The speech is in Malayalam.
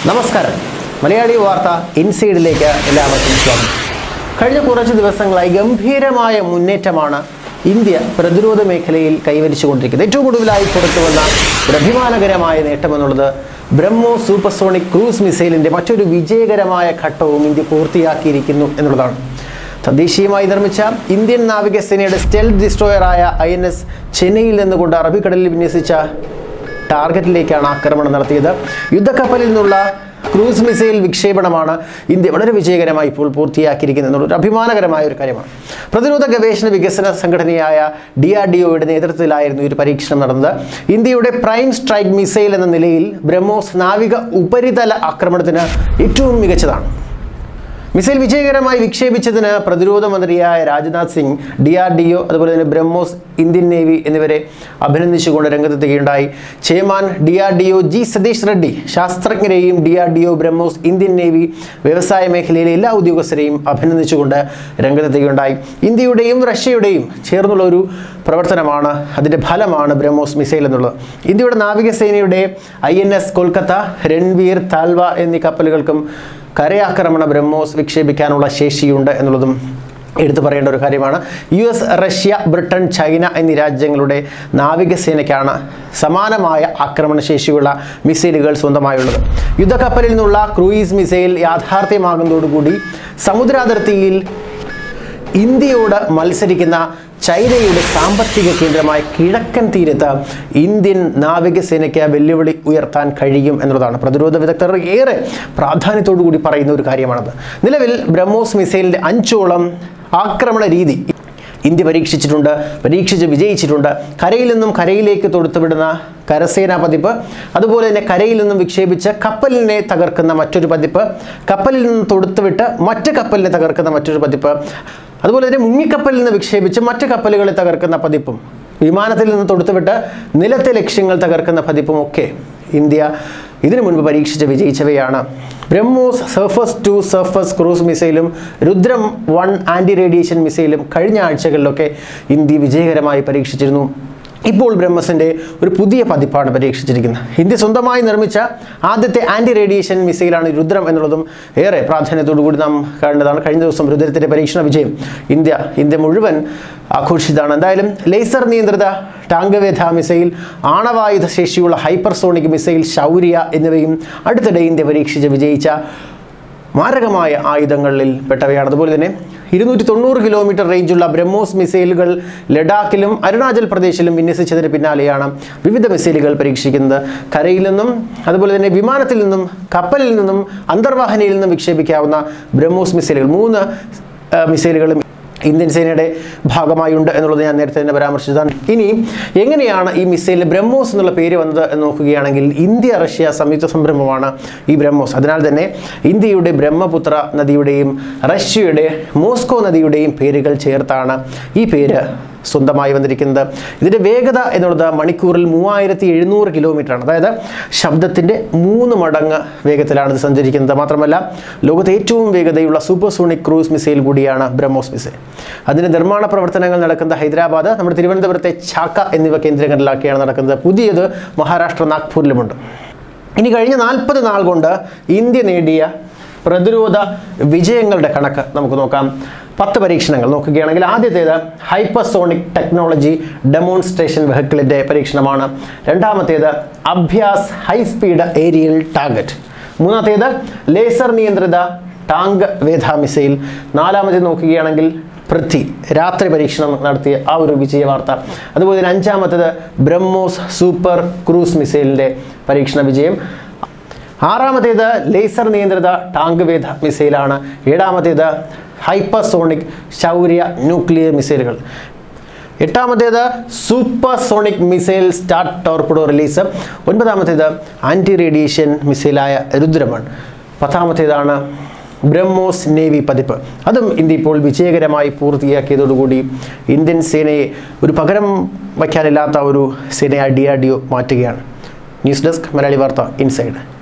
നമസ്കാരം മലയാളി വാർത്ത ഇൻസൈഡിലേക്ക് എല്ലാവർക്കും സ്വാഗതം കഴിഞ്ഞ കുറച്ച് ദിവസങ്ങളായി ഗംഭീരമായ മുന്നേറ്റമാണ് ഇന്ത്യ പ്രതിരോധ മേഖലയിൽ കൈവരിച്ചുകൊണ്ടിരിക്കുന്നത് ഏറ്റവും ഒടുവിലായി പുറത്തുവന്ന ഒരു അഭിമാനകരമായ നേട്ടമെന്നുള്ളത് ബ്രഹ്മോ സൂപ്പർസോണിക് ക്രൂസ് മിസൈലിൻ്റെ മറ്റൊരു വിജയകരമായ ഘട്ടവും ഇന്ത്യ പൂർത്തിയാക്കിയിരിക്കുന്നു എന്നുള്ളതാണ് തദ്ദേശീയമായി നിർമ്മിച്ച ഇന്ത്യൻ നാവികസേനയുടെ സ്റ്റെൽത്ത് ഡിസ്ട്രോയറായ ഐ എൻ എസ് ചെന്നൈയിൽ നിന്നുകൊണ്ട് അറബിക്കടലിൽ വിന്യസിച്ച ടാർഗറ്റിലേക്കാണ് ആക്രമണം നടത്തിയത് യുദ്ധക്കപ്പലിൽ നിന്നുള്ള ക്രൂസ് മിസൈൽ വിക്ഷേപണമാണ് ഇന്ത്യ വളരെ വിജയകരമായി ഇപ്പോൾ പൂർത്തിയാക്കിയിരിക്കുന്നത് എന്നുള്ളൊരു അഭിമാനകരമായ ഒരു കാര്യമാണ് പ്രതിരോധ ഗവേഷണ വികസന സംഘടനയായ ഡി ആർ ഡി ഒയുടെ നേതൃത്വത്തിലായിരുന്നു ഈ ഒരു പരീക്ഷണം നടന്നത് ഇന്ത്യയുടെ പ്രൈം സ്ട്രൈക്ക് മിസൈൽ എന്ന നിലയിൽ ബ്രഹ്മോസ് നാവിക ഉപരിതല ആക്രമണത്തിന് ഏറ്റവും മികച്ചതാണ് മിസൈൽ വിജയകരമായി വിക്ഷേപിച്ചതിന് പ്രതിരോധ മന്ത്രിയായ Rajnath Singh D R D O അതുപോലെ തന്നെ ബ്രഹ്മോസ് ഇന്ത്യൻ നേവി എന്നിവരെ അഭിനന്ദിച്ചുകൊണ്ട് രംഗത്തെത്തുകയുണ്ടായി chairman D R D O G Satheesh Reddy ശാസ്ത്രജ്ഞരെയും D R D O BrahMos Indian navy വ്യവസായ മേഖലയിലെ എല്ലാ ഉദ്യോഗസ്ഥരെയും അഭിനന്ദിച്ചുകൊണ്ട് രംഗത്തെത്തുകയുണ്ടായി ഇന്ത്യയുടെയും റഷ്യയുടെയും ചേർന്നുള്ള ഒരു പ്രവർത്തനമാണ് അതിൻ്റെ ഫലമാണ് ബ്രഹ്മോസ് മിസൈൽ എന്നുള്ളത് ഇന്ത്യയുടെ നാവികസേനയുടെ I N S Kolkata Ranvir Talwar എന്നീ കപ്പലുകൾക്കും കരയാക്രമണ ബ്രഹ്മോസ് വിക്ഷേപിക്കാനുള്ള ശേഷിയുണ്ട് എന്നുള്ളതും എടുത്തു പറയേണ്ട ഒരു കാര്യമാണ് U S Russia Britain China എന്നീ രാജ്യങ്ങളുടെ നാവികസേനയ്ക്കാണ് സമാനമായ ആക്രമണശേഷിയുള്ള മിസൈലുകൾ സ്വന്തമായുള്ളത് യുദ്ധക്കപ്പലിൽ നിന്നുള്ള ക്രൂയിസ് മിസൈൽ യാഥാർത്ഥ്യമാകുന്നതോടുകൂടി സമുദ്രാതിർത്തിയിൽ ഇന്ത്യയോട് മത്സരിക്കുന്ന ചൈനയുടെ സാമ്പത്തിക കേന്ദ്രമായ കിഴക്കൻ തീരത്ത് ഇന്ത്യൻ നാവികസേനയ്ക്ക് വെല്ലുവിളി ഉയർത്താൻ കഴിയും എന്നുള്ളതാണ് പ്രതിരോധ വിദഗ്ധർ ഏറെ പ്രാധാന്യത്തോടു കൂടി പറയുന്ന ഒരു കാര്യമാണത് നിലവിൽ ബ്രഹ്മോസ് മിസൈലിൻ്റെ അഞ്ചോളം ആക്രമണ രീതി ഇന്ത്യ പരീക്ഷിച്ചിട്ടുണ്ട് പരീക്ഷിച്ച് വിജയിച്ചിട്ടുണ്ട് കരയിൽ നിന്നും കരയിലേക്ക് തൊടുത്തുവിടുന്ന കരസേനാ പതിപ്പ് അതുപോലെ തന്നെ കരയിൽ നിന്നും വിക്ഷേപിച്ച് കപ്പലിനെ തകർക്കുന്ന മറ്റൊരു പതിപ്പ് കപ്പലിൽ നിന്നും തൊടുത്തുവിട്ട് മറ്റ് കപ്പലിനെ തകർക്കുന്ന മറ്റൊരു പതിപ്പ് അതുപോലെ തന്നെ മുങ്ങിക്കപ്പലിൽ നിന്ന് വിക്ഷേപിച്ച് മറ്റ് കപ്പലുകളെ തകർക്കുന്ന പതിപ്പും വിമാനത്തിൽ നിന്ന് തൊടുത്തുവിട്ട് നിലത്തെ ലക്ഷ്യങ്ങൾ തകർക്കുന്ന പതിപ്പും ഒക്കെ ഇന്ത്യ ഇതിനു മുൻപ് പരീക്ഷിച്ച് വിജയിച്ചവയാണ് BrahMos surface to surface cruise മിസൈലും രുദ്രം വൺ ആൻറ്റി റേഡിയേഷൻ മിസൈലും കഴിഞ്ഞ ആഴ്ചകളിലൊക്കെ ഇന്ത്യ വിജയകരമായി പരീക്ഷിച്ചിരുന്നു ഇപ്പോൾ ബ്രഹ്മസിൻ്റെ ഒരു പുതിയ പതിപ്പാണ് പരീക്ഷിച്ചിരിക്കുന്നത് ഇന്ത്യ സ്വന്തമായി നിർമ്മിച്ച ആദ്യത്തെ ആൻറ്റി റേഡിയേഷൻ മിസൈലാണ് രുദ്രം എന്നുള്ളതും ഏറെ പ്രാധാന്യത്തോടു കൂടി നാം കാണേണ്ടതാണ് കഴിഞ്ഞ ദിവസം രുദ്രത്തിൻ്റെ പരീക്ഷണ വിജയം ഇന്ത്യ ഇന്ത്യ മുഴുവൻ ആഘോഷിച്ചതാണ് എന്തായാലും ലേസർ നിയന്ത്രിത ടാങ്കവേധ മിസൈൽ ആണവായുധ ശേഷിയുള്ള ഹൈപ്പർസോണിക് മിസൈൽ ശൗര്യ എന്നിവയും അടുത്തിടെ ഇന്ത്യ പരീക്ഷിച്ച് വിജയിച്ച മാരകമായ ആയുധങ്ങളിൽ പെട്ടവയാണ് അതുപോലെ തന്നെ ഇരുന്നൂറ്റി തൊണ്ണൂറ് കിലോമീറ്റർ റേഞ്ചുള്ള ബ്രഹ്മോസ് മിസൈലുകൾ ലഡാക്കിലും അരുണാചൽ പ്രദേശിലും വിന്യസിച്ചതിന് പിന്നാലെയാണ് വിവിധ മിസൈലുകൾ പരീക്ഷിക്കുന്നത് കരയിൽ നിന്നും അതുപോലെ തന്നെ വിമാനത്തിൽ നിന്നും കപ്പലിൽ നിന്നും അന്തർവാഹിനിയിൽ നിന്നും വിക്ഷേപിക്കാവുന്ന ബ്രഹ്മോസ് മിസൈലുകൾ മൂന്ന് ആ, മിസൈലുകളും ഇന്ത്യൻ സേനയുടെ ഭാഗമായുണ്ട് എന്നുള്ളത് ഞാൻ നേരത്തെ തന്നെ പരാമർശിച്ചതാണ് ഇനി എങ്ങനെയാണ് ഈ മിസൈലിന് ബ്രഹ്മോസ് എന്നുള്ള പേര് വന്നത് എന്ന് നോക്കുകയാണെങ്കിൽ ഇന്ത്യ റഷ്യ സംയുക്ത സംരംഭമാണ് ഈ ബ്രഹ്മോസ് അതിനാൽ തന്നെ ഇന്ത്യയുടെ ബ്രഹ്മപുത്ര നദിയുടെയും റഷ്യയുടെ മോസ്കോ നദിയുടെയും പേരുകൾ ചേർത്താണ് ഈ പേര് സ്വന്തമായി വന്നിരിക്കുന്നത് ഇതിൻ്റെ വേഗത എന്നുള്ളത് മണിക്കൂറിൽ മൂവായിരത്തി എഴുന്നൂറ് കിലോമീറ്ററാണ് അതായത് ശബ്ദത്തിൻ്റെ മൂന്ന് മടങ്ങ് വേഗത്തിലാണ് ഇത് സഞ്ചരിക്കുന്നത് മാത്രമല്ല ലോകത്തെ ഏറ്റവും വേഗതയുള്ള സൂപ്പർസോണിക് ക്രൂസ് മിസൈൽ കൂടിയാണ് ബ്രഹ്മോസ് മിസൈൽ അതിൻ്റെ നിർമ്മാണ പ്രവർത്തനങ്ങൾ നടക്കുന്നത് ഹൈദരാബാദ് നമ്മുടെ തിരുവനന്തപുരത്തെ ചാക്ക എന്നിവ കേന്ദ്രങ്ങളിലാക്കിയാണ് നടക്കുന്നത് പുതിയത് മഹാരാഷ്ട്ര നാഗ്പൂരിലുമുണ്ട് ഇനി കഴിഞ്ഞ നാൽപ്പത് നാൾ കൊണ്ട് ഇന്ത്യ നേടിയ പ്രതിരോധ വിജയങ്ങളുടെ കണക്ക് നമുക്ക് നോക്കാം പത്ത് പരീക്ഷണങ്ങൾ നോക്കുകയാണെങ്കിൽ ആദ്യത്തേത് ഹൈപ്പർസോണിക് ടെക്നോളജി ഡെമോൺസ്ട്രേഷൻ വെഹിക്കിളിൻ്റെ പരീക്ഷണമാണ് രണ്ടാമത്തേത് Abhyas high speed aerial target മൂന്നാമത്തേത് ലേസർ നിയന്ത്രിത ടാങ്ക് വേധ മിസൈൽ നാലാമത്തേത് നോക്കുകയാണെങ്കിൽ പൃഥ്വി രാത്രി പരീക്ഷണം നടത്തിയ ആ ഒരു വിജയ വാർത്ത അതുപോലെ തന്നെ അഞ്ചാമത്തേത് ബ്രഹ്മോസ് സൂപ്പർ ക്രൂസ് മിസൈലിൻ്റെ പരീക്ഷണ വിജയം ആറാമത്തേത് ലേസർ നിയന്ത്രിത ടാങ്ക് വേധ മിസൈലാണ് ഏഴാമത്തേത് ഹൈപ്പർസോണിക് ശൗര്യ ന്യൂക്ലിയർ മിസൈലുകൾ എട്ടാമത്തേത് supersonic missile start torpedo release ഒൻപതാമത്തേത് ആൻറ്റി റേഡിയേഷൻ മിസൈലായ രുദ്രമൺ പത്താമത്തേതാണ് ബ്രഹ്മോസ് നേവി പതിപ്പ് അതും ഇന്ത്യ ഇപ്പോൾ വിജയകരമായി പൂർത്തിയാക്കിയതോടുകൂടി ഇന്ത്യൻ സേനയെ ഒരു പകരം വയ്ക്കാനില്ലാത്ത ഒരു സേനയായി ഡി ആർ ഡി ഒ മാറ്റുകയാണ് ന്യൂസ് ഡെസ്ക് മലയാളി വാർത്ത ഇൻസൈഡ്